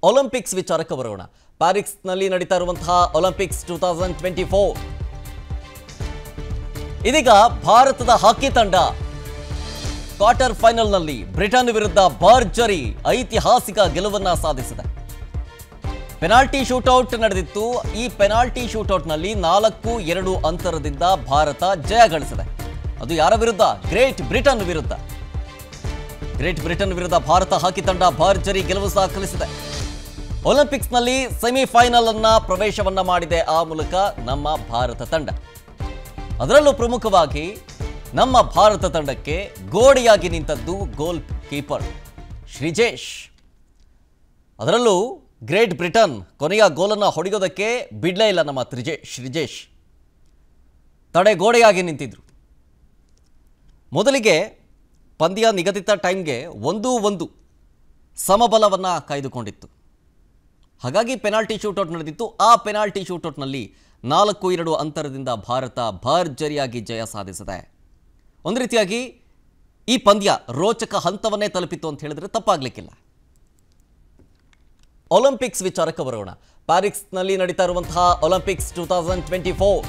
Olympics ವಿಚಾರಕ್ಕೆ ಬರೋಣ ಪ್ಯಾರಿಸ್ನಲ್ಲಿ ನಡೀತಾ ಇರುವಂತಹ Olympics two thousand twenty four ಇದೀಗ ಭಾರತದ ಹಾಕಿ ತಂಡ ಕ್ವಾರ್ಟರ್ ಫೈನಲ್ನಲ್ಲಿ ಬ್ರಿಟನ್ ವಿರುದ್ಧ ಭರ್ಜರಿ ಐತಿಹಾಸಿಕ ಗೆಲುವನ್ನ ಸಾಧಿಸಿದೆ ಪೆನಾಲ್ಟಿ ಶೂಟೌಟ್ ನಡೆದಿತ್ತು ಈ ಪೆನಾಲ್ಟಿ ಶೂಟೌಟ್ನಲ್ಲಿ ನಾಲ್ಕು ಎರಡು ಅಂತರದಿಂದ ಭಾರತ ಜಯ ಗಳಿಸಿದೆ ಅದು ಯಾರ ವಿರುದ್ಧ ಗ್ರೇಟ್ ಬ್ರಿಟನ್ ವಿರುದ್ಧ ಗ್ರೇಟ್ ಬ್ರಿಟನ್ ವಿರುದ್ಧ ಭಾರತ ಹಾಕಿ ತಂಡ ಭರ್ಜರಿ ಗೆಲುವು ದಾಖಲಿಸಿದೆ ಒಲಿಂಪಿಕ್ಸ್ನಲ್ಲಿ ಸೆಮಿಫೈನಲ್ ಅನ್ನ ಪ್ರವೇಶವನ್ನ ಮಾಡಿದೆ ಆ ಮೂಲಕ ನಮ್ಮ ಭಾರತ ತಂಡ ಅದರಲ್ಲೂ ಪ್ರಮುಖವಾಗಿ ನಮ್ಮ ಭಾರತ ತಂಡಕ್ಕೆ ಗೋಡೆಯಾಗಿ ನಿಂತದ್ದು ಗೋಲ್ ಕೀಪರ್ ಶ್ರೀಜೇಶ್ ಅದರಲ್ಲೂ ಗ್ರೇಟ್ ಬ್ರಿಟನ್ ಕೊನೆಯ ಗೋಲನ್ನು ಹೊಡೆಯೋದಕ್ಕೆ ಬಿಡ್ಲೇ ಇಲ್ಲ ನಮ್ಮ ತ್ರಿಜೇ ಶ್ರೀಜೇಶ್ ತಡೆ ಗೋಡೆಯಾಗಿ ನಿಂತಿದ್ರು ಮೊದಲಿಗೆ ಪಂದ್ಯ ನಿಗದಿತ ಟೈಮ್ಗೆ ಒಂದೂ ಒಂದು ಸಮಬಲವನ್ನು ಕಾಯ್ದುಕೊಂಡಿತ್ತು ಹಾಗಾಗಿ ಪೆನಾಲ್ಟಿ ಶೂಟೌಟ್ ನಡೆದಿತ್ತು ಆ ಪೆನಾಲ್ಟಿ ಶೂಟೌಟ್ನಲ್ಲಿ ನಾಲ್ಕು ಎರಡು ಅಂತರದಿಂದ ಭಾರತ ಭರ್ಜರಿಯಾಗಿ ಜಯ ಸಾಧಿಸಿದೆ ಒಂದು ರೀತಿಯಾಗಿ ಈ ಪಂದ್ಯ ರೋಚಕ ಹಂತವನ್ನೇ ತಲುಪಿತ್ತು ಅಂತ ಹೇಳಿದ್ರೆ ತಪ್ಪಾಗ್ಲಿಕ್ಕಿಲ್ಲ ಒಲಿಂಪಿಕ್ಸ್ ವಿಚಾರಕ್ಕೆ ಬರೋಣ ಪ್ಯಾರಿಸ್ನಲ್ಲಿ ನಡೀತಾ ಇರುವಂತಹ Olympics two thousand twenty four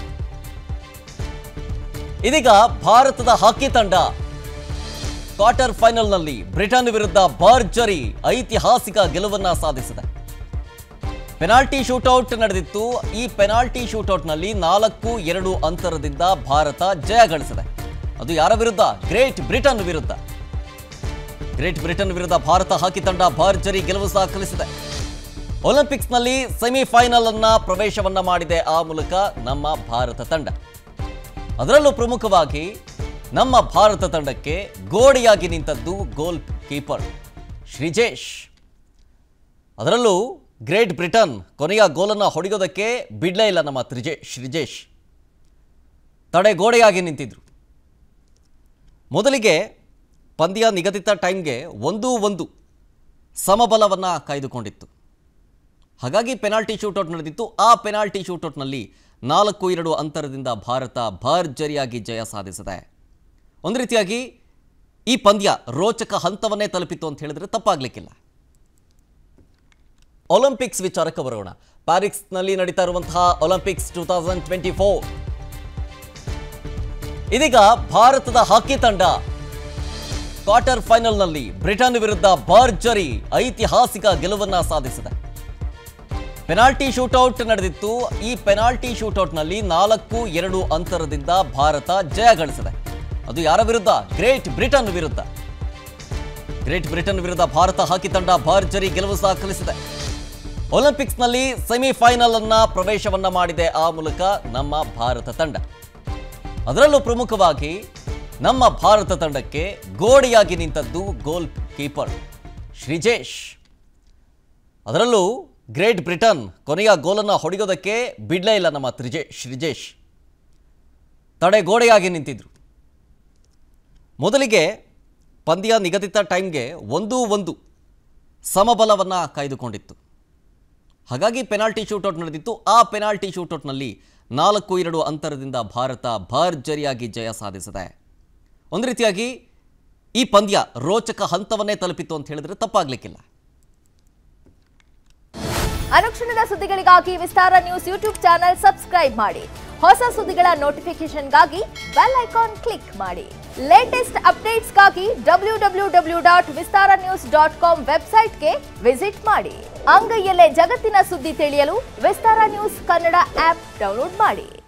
ಇದೀಗ ಭಾರತದ ಹಾಕಿ ತಂಡ ಕ್ವಾರ್ಟರ್ ಫೈನಲ್ನಲ್ಲಿ ಬ್ರಿಟನ್ ವಿರುದ್ಧ ಭರ್ಜರಿ ಐತಿಹಾಸಿಕ ಗೆಲುವನ್ನ ಸಾಧಿಸಿದೆ ಪೆನಾಲ್ಟಿ ಶೂಟೌಟ್ ನಡೆದಿತ್ತು ಈ ಪೆನಾಲ್ಟಿ ಶೂಟೌಟ್ನಲ್ಲಿ ನಾಲ್ಕು ಎರಡು ಅಂತರದಿಂದ ಭಾರತ ಜಯ ಗಳಿಸಿದೆ ಅದು ಯಾರ ವಿರುದ್ಧ ಗ್ರೇಟ್ ಬ್ರಿಟನ್ ವಿರುದ್ಧ ಗ್ರೇಟ್ ಬ್ರಿಟನ್ ವಿರುದ್ಧ ಭಾರತ ಹಾಕಿ ತಂಡ ಭರ್ಜರಿ ಗೆಲುವು ದಾಖಲಿಸಿದೆ ಒಲಿಂಪಿಕ್ಸ್ನಲ್ಲಿ ಸೆಮಿಫೈನಲ್ ಅನ್ನ ಪ್ರವೇಶವನ್ನ ಮಾಡಿದೆ ಆ ಮೂಲಕ ನಮ್ಮ ಭಾರತ ತಂಡ ಅದರಲ್ಲೂ ಪ್ರಮುಖವಾಗಿ ನಮ್ಮ ಭಾರತ ತಂಡಕ್ಕೆ ಗೋಡೆಯಾಗಿ ನಿಂತದ್ದು ಗೋಲ್ ಕೀಪರ್ ಶ್ರೀಜೇಶ್ ಅದರಲ್ಲೂ ಗ್ರೇಟ್ ಬ್ರಿಟನ್ ಕೊನೆಯ ಗೋಲನ್ನು ಹೊಡೆಯೋದಕ್ಕೆ ಬಿಡ್ಲೇ ಇಲ್ಲ ನಮ್ಮ ತ್ರಿಜೇ ಶ್ರೀಜೇಶ್ ತಡೆ ಗೋಡೆಯಾಗಿ ನಿಂತಿದ್ರು ಮೊದಲಿಗೆ ಪಂದ್ಯ ನಿಗದಿತ ಟೈಮ್ಗೆ ಒಂದೂ ಒಂದು ಸಮಬಲವನ್ನು ಕಾಯ್ದುಕೊಂಡಿತ್ತು ಹಾಗಾಗಿ ಪೆನಾಲ್ಟಿ ಶೂಟೌಟ್ ನಡೆದಿತ್ತು ಆ ಪೆನಾಲ್ಟಿ ಶೂಟೌಟ್ನಲ್ಲಿ ನಾಲ್ಕು ಎರಡು ಅಂತರದಿಂದ ಭಾರತ ಭರ್ಜರಿಯಾಗಿ ಜಯ ಸಾಧಿಸಿದೆ ಒಂದು ರೀತಿಯಾಗಿ ಈ ಪಂದ್ಯ ರೋಚಕ ಹಂತವನ್ನೇ ತಲುಪಿತ್ತು ಅಂತ ಹೇಳಿದ್ರೆ ತಪ್ಪಾಗ್ಲಿಕ್ಕಿಲ್ಲ ಒಲಿಂಪಿಕ್ಸ್ ವಿಚಾರಕ್ಕೆ ಬರೋಣ ಪ್ಯಾರಿಸ್ನಲ್ಲಿ ನಡೀತಾ ಇರುವಂತಹ Olympics two thousand twenty four ಇದೀಗ ಭಾರತದ ಹಾಕಿ ತಂಡ ಕ್ವಾರ್ಟರ್ ಫೈನಲ್ನಲ್ಲಿ ಬ್ರಿಟನ್ ವಿರುದ್ಧ ಭರ್ಜರಿ ಐತಿಹಾಸಿಕ ಗೆಲುವನ್ನ ಸಾಧಿಸಿದೆ ಪೆನಾಲ್ಟಿ ಶೂಟೌಟ್ ನಡೆದಿತ್ತು ಈ ಪೆನಾಲ್ಟಿ ಶೂಟೌಟ್ನಲ್ಲಿ ನಾಲ್ಕು ಎರಡು ಅಂತರದಿಂದ ಭಾರತ ಜಯ ಗಳಿಸಿದೆ ಅದು ಯಾರ ವಿರುದ್ಧ ಗ್ರೇಟ್ ಬ್ರಿಟನ್ ವಿರುದ್ಧ ಗ್ರೇಟ್ ಬ್ರಿಟನ್ ವಿರುದ್ಧ ಭಾರತ ಹಾಕಿ ತಂಡ ಭರ್ಜರಿ ಗೆಲುವು ದಾಖಲಿಸಿದೆ ಒಲಿಂಪಿಕ್ಸ್ನಲ್ಲಿ ಸೆಮಿಫೈನಲ್ ಅನ್ನ ಪ್ರವೇಶವನ್ನ ಮಾಡಿದೆ ಆ ಮೂಲಕ ನಮ್ಮ ಭಾರತ ತಂಡ ಅದರಲ್ಲೂ ಪ್ರಮುಖವಾಗಿ ನಮ್ಮ ಭಾರತ ತಂಡಕ್ಕೆ ಗೋಡೆಯಾಗಿ ನಿಂತದ್ದು ಗೋಲ್ ಕೀಪರ್ ಶ್ರೀಜೇಶ್ ಅದರಲ್ಲೂ ಗ್ರೇಟ್ ಬ್ರಿಟನ್ ಕೊನೆಯ ಗೋಲನ್ನು ಹೊಡೆಯೋದಕ್ಕೆ ಬಿಡ್ಲೇ ಇಲ್ಲ ನಮ್ಮ ತ್ರಿಜೇ ಶ್ರೀಜೇಶ್ ತಡೆ ಗೋಡೆಯಾಗಿ ನಿಂತಿದ್ರು ಮೊದಲಿಗೆ ಪಂದ್ಯ ನಿಗದಿತ ಟೈಮ್ಗೆ ಒಂದೂ ಒಂದು ಸಮಬಲವನ್ನು ಕಾಯ್ದುಕೊಂಡಿತ್ತು ಹಾಗಾಗಿ ಪೆನಾಲ್ಟಿ ಶೂಟೌಟ್ ನಡೆದಿತ್ತು ಆ ಪೆನಾಲ್ಟಿ ಶೂಟೌಟ್ನಲ್ಲಿ ನಾಲ್ಕು ಎರಡು ಅಂತರದಿಂದ ಭಾರತ ಭರ್ಜರಿಯಾಗಿ ಜಯ ಸಾಧಿಸಿದೆ ಒಂದು ರೀತಿಯಾಗಿ ಈ ಪಂದ್ಯ ರೋಚಕ ಹಂತವನ್ನೇ ತಲುಪಿತ್ತು ಅಂತ ಹೇಳಿದ್ರೆ ತಪ್ಪಾಗ್ಲಿಕ್ಕಿಲ್ಲ ಅನುಕ್ಷಣದ ಸುದ್ದಿಗಳಿಗಾಗಿ Vistara news YouTube channel subscribe ಮಾಡಿ ಹೊಸ ಸುದ್ದಿಗಳ ನೋಟಿಫಿಕೇಶನ್ಗಾಗಿ ಬೆಲ್ ಐಕಾನ್ ಕ್ಲಿಕ್ ಮಾಡಿ ಲೇಟೆಸ್ಟ್ ಅಪ್ಡೇಟ್ಸ್ಗಾಗಿ W W W dot Vistara news dot com ವೆಬ್ಸೈಟ್ಗೆ ವಿಸಿಟ್ ಮಾಡಿ ಅಂಗೈಯಲ್ಲೇ ಜಗತ್ತಿನ ಸುದ್ದಿ ತಿಳಿಯಲು Vistara news Kannada app download ಮಾಡಿ